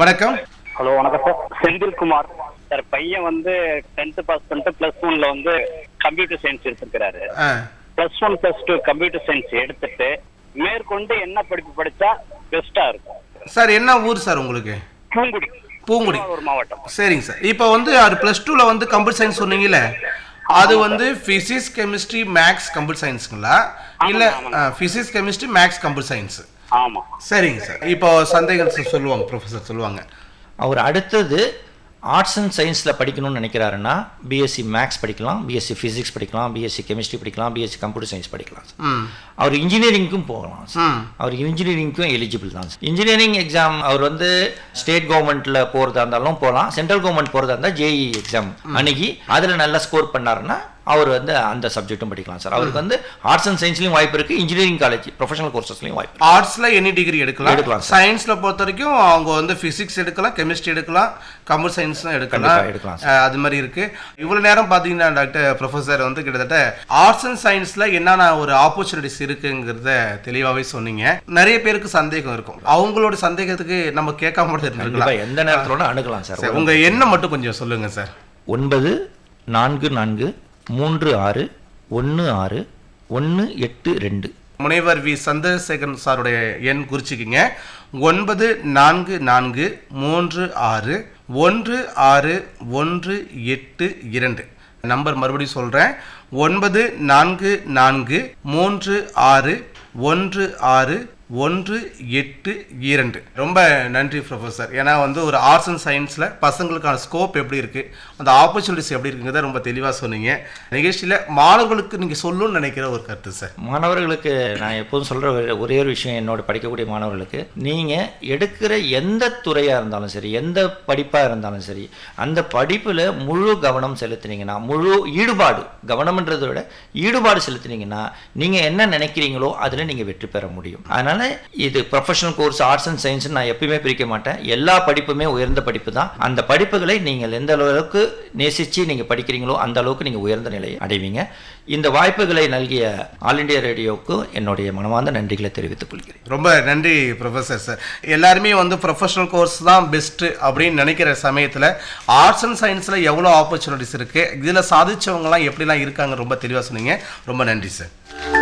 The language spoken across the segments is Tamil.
வணக்கம் ஹலோ வணக்கம் சார் செந்தில்குமார் சார் பையன் வந்து டென்த் பாஸ் பண்ணிட்டு பிளஸ் ஒன்ல வந்து கம்ப்யூட்டர் சயின்ஸ் எடுத்திருக்கிறாரு ஆ plus one plus two computer science எடுத்துட்டு மேற்கொண்டு என்ன படிப்பு படிச்சா பெஸ்டா இருக்கும் சார் என்ன ஊர் சார் உங்களுக்கு பூங்குடி பூங்குடி ஒரு மாவட்டம் சரிங்க சார் இப்போ வந்து அவர் ப்ளஸ் டூவில் வந்து கம்ப்யூட்டர் சயின்ஸ் சொன்னீங்கல்ல அது வந்து ஃபிசிக்ஸ் கெமிஸ்ட்ரி மேக்ஸ் கம்ப்யூட்டர் சயின்ஸுங்களா இல்லை physics chemistry maths computer science ஆமா சரிங்க சார் இப்போ சந்தேகம் சொ- சொல்லுவாங்க ப்ரொஃபஸர் சொல்லுவாங்க அவர் அடுத்தது ஆர்ட்ஸ் அண்ட் சயின்ஸில் படிக்கணும்னு நினைக்கிறாருன்னா பிஎஸ்சி மேக்ஸ் படிக்கலாம் பிஎஸ்சி ஃபிசிக்ஸ் படிக்கலாம் பிஎஸ்சி கெமிஸ்ட்ரி படிக்கலாம் பிஎஸ்சி கம்ப்யூட்டர் சயின்ஸ் படிக்கலாம் ம் அவர் இன்ஜினியரிங்க்கும் போகலாம் ம் அவர் இன்ஜினியரிங்க்கும் எலிஜிபிள் தான் இன்ஜினியரிங் எக்ஸாம் அவர் வந்து ஸ்டேட் கவர்மெண்ட்டில் போகிறதா இருந்தாலும் போகலாம் சென்ட்ரல் கவர்மெண்ட் போகிறதா இருந்தால் ஜேஇ எக்ஸாம் அணுகி அதில் நல்லா ஸ்கோர் பண்ணாருன்னா அவர் வந்து அந்த சப்ஜெக்ட்டும் படிக்கலாம் சார் அவருக்கு வந்து ஆர்ட்ஸ் அண்ட் சயின்ஸ்லையும் வாய்ப்பு இருக்குது இன்ஜினியரிங் காலேஜ் ப்ரொஃபஷனல் கோர்சஸ்லையும் வாய்ப்பு இருக்கு. ஆர்ட்ஸ்ல எனி டிகிரி எடுக்கலாம் எடுக்கலாம் சார். சயின்ஸ்ல பொறுத்த வரைக்கும் அவங்க வந்து பிசிக்ஸ் எடுக்கலாம் கெமிஸ்ட்ரி எடுக்கலாம் கம்ப்யூட்டர் சயின்ஸ்லாம் எடுக்கலாம் கண்டிப்பா எடுக்கலாம் சார். அஹ், அது மாதிரி இருக்கு இவ்வளவு நேரம் பாத்தீங்கன்னா டாக்டர் ப்ரொஃபசர் வந்து கிட்டத்தட்ட ஆர்ட்ஸ் அண்ட் சயின்ஸ்ல என்னென்ன ஒரு ஆப்பர்ச்சுனிட்டிஸ் இருக்குங்கிறத தெளிவாவே சொன்னீங்க நிறைய பேருக்கு சந்தேகம் இருக்கும் அவங்களோட சந்தேகத்துக்கு நம்ம கேட்காம கூட கண்டிப்பா இருந்திருக்கலாம் எந்த நேரத்தோட அணுகலாம் சார் சரி, உங்க எண்ணம் மட்டும் கொஞ்சம் சொல்லுங்க சார் ஒன்பது நான்கு நான்கு மூன்று ஆறு ஒன்று ஆறு ஒன்று எட்டு ரெண்டு முனைவர் வி சந்திரசேகரன் சாருடைய எண் குறிச்சிக்கிங்க ஒன்பது நான்கு நான்கு மூன்று ஆறு ஒன்று ஆறு ஒன்று எட்டு இரண்டு நம்பர் மறுபடியும் சொல்கிறேன் ஒன்பது நான்கு நான்கு மூன்று ஆறு ஒன்று ஆறு ஒன்று எட்டு இரண்டு ரொம்ப நன்றி ப்ரொஃபஸர் ஏன்னா வந்து ஒரு ஆர்ட்ஸ் அண்ட் சயின்ஸில் பசங்களுக்கான ஸ்கோப் எப்படி இருக்குது அந்த ஆப்பர்ச்சுனிட்டிஸ் எப்படி இருக்குங்கிறத ரொம்ப தெளிவாக சொன்னீங்க நிகழ்ச்சியில் மாணவர்களுக்கு நீங்கள் சொல்லணும்னு நினைக்கிற ஒரு கருத்து சார் மாணவர்களுக்கு நான் எப்போதும் சொல்கிற ஒரே ஒரு விஷயம் என்னோட படிக்கக்கூடிய மாணவர்களுக்கு நீங்கள் எடுக்கிற எந்த துறையாக இருந்தாலும் சரி எந்த படிப்பாக இருந்தாலும் சரி அந்த படிப்பில் முழு கவனம் செலுத்துனீங்கன்னா முழு ஈடுபாடு கவனம்ன்றதை விட ஈடுபாடு செலுத்துனீங்கன்னா நீங்கள் என்ன நினைக்கிறீங்களோ அதில் நீங்கள் வெற்றி பெற முடியும் அதனால் இது professional course arts and science நான் எப்பயுமே பிரிக்க மாட்டேன் எல்லா படிப்புமே உயர்ந்த படிப்பு தான் அந்த படிப்புகளை நீங்கள் எந்த அளவுக்கு நேசித்து நீங்கள் படிக்கிறீங்களோ அந்த அளவுக்கு நீங்கள் உயர்ந்த நிலையை அடைவீங்க இந்த வாய்ப்புகளை நல்கிய ஆல் இண்டியா ரேடியோவுக்கு என்னுடைய மனமார்ந்த நன்றிகளை தெரிவித்துக் கொள்கிறேன் ரொம்ப நன்றி ப்ரொஃபஸர் சார் எல்லாருமே வந்து ப்ரொஃபஷனல் கோர்ஸ் தான் பெஸ்ட்டு அப்படின்னு நினைக்கிற சமயத்தில் ஆர்ட்ஸ் அண்ட் சயின்ஸில் எவ்வளோ ஆப்பர்ச்சுனிட்டிஸ் இருக்குது இதில் சாதிச்சவங்கலாம் எப்படிலாம் இருக்காங்க ரொம்ப தெளிவாக சொன்னீங்க ரொம்ப நன்றி சார்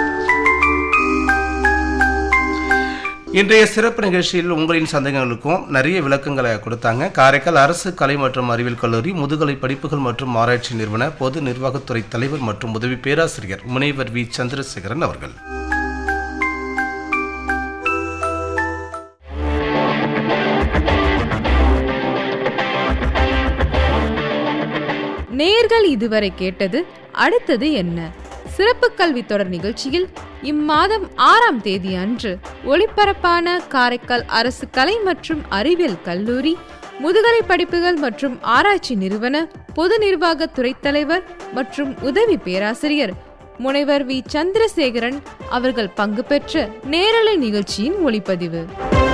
இன்றைய சிறப்பு நிகழ்ச்சியில் உங்களின் சந்தேகங்களுக்கும் நிறைய விளக்கங்களை கொடுத்தாங்க காரைக்கால் அரசு கலை மற்றும் அறிவியல் கல்லூரி முதுகலை படிப்புகள் மற்றும் ஆராய்ச்சி நிறுவன பொது நிர்வாகத்துறை தலைவர் மற்றும் உதவி பேராசிரியர் முனைவர் வி சந்திரசேகரன் அவர்கள் நேர்கள் இதுவரை கேட்டது அடுத்தது என்ன சிறப்பு கல்வி தொடர் நிகழ்ச்சியில் இம்மாதம் ஆறாம் தேதி அன்று ஒளிபரப்பான காரைக்கால் அரசு கலை மற்றும் அறிவியல் கல்லூரி முதுகலை படிப்புகள் மற்றும் ஆராய்ச்சி நிறுவன பொது நிர்வாக துறை தலைவர் மற்றும் உதவி பேராசிரியர் முனைவர் வி சந்திரசேகரன் அவர்கள் பங்கு பெற்ற நேரலை நிகழ்ச்சியின் ஒளிப்பதிவு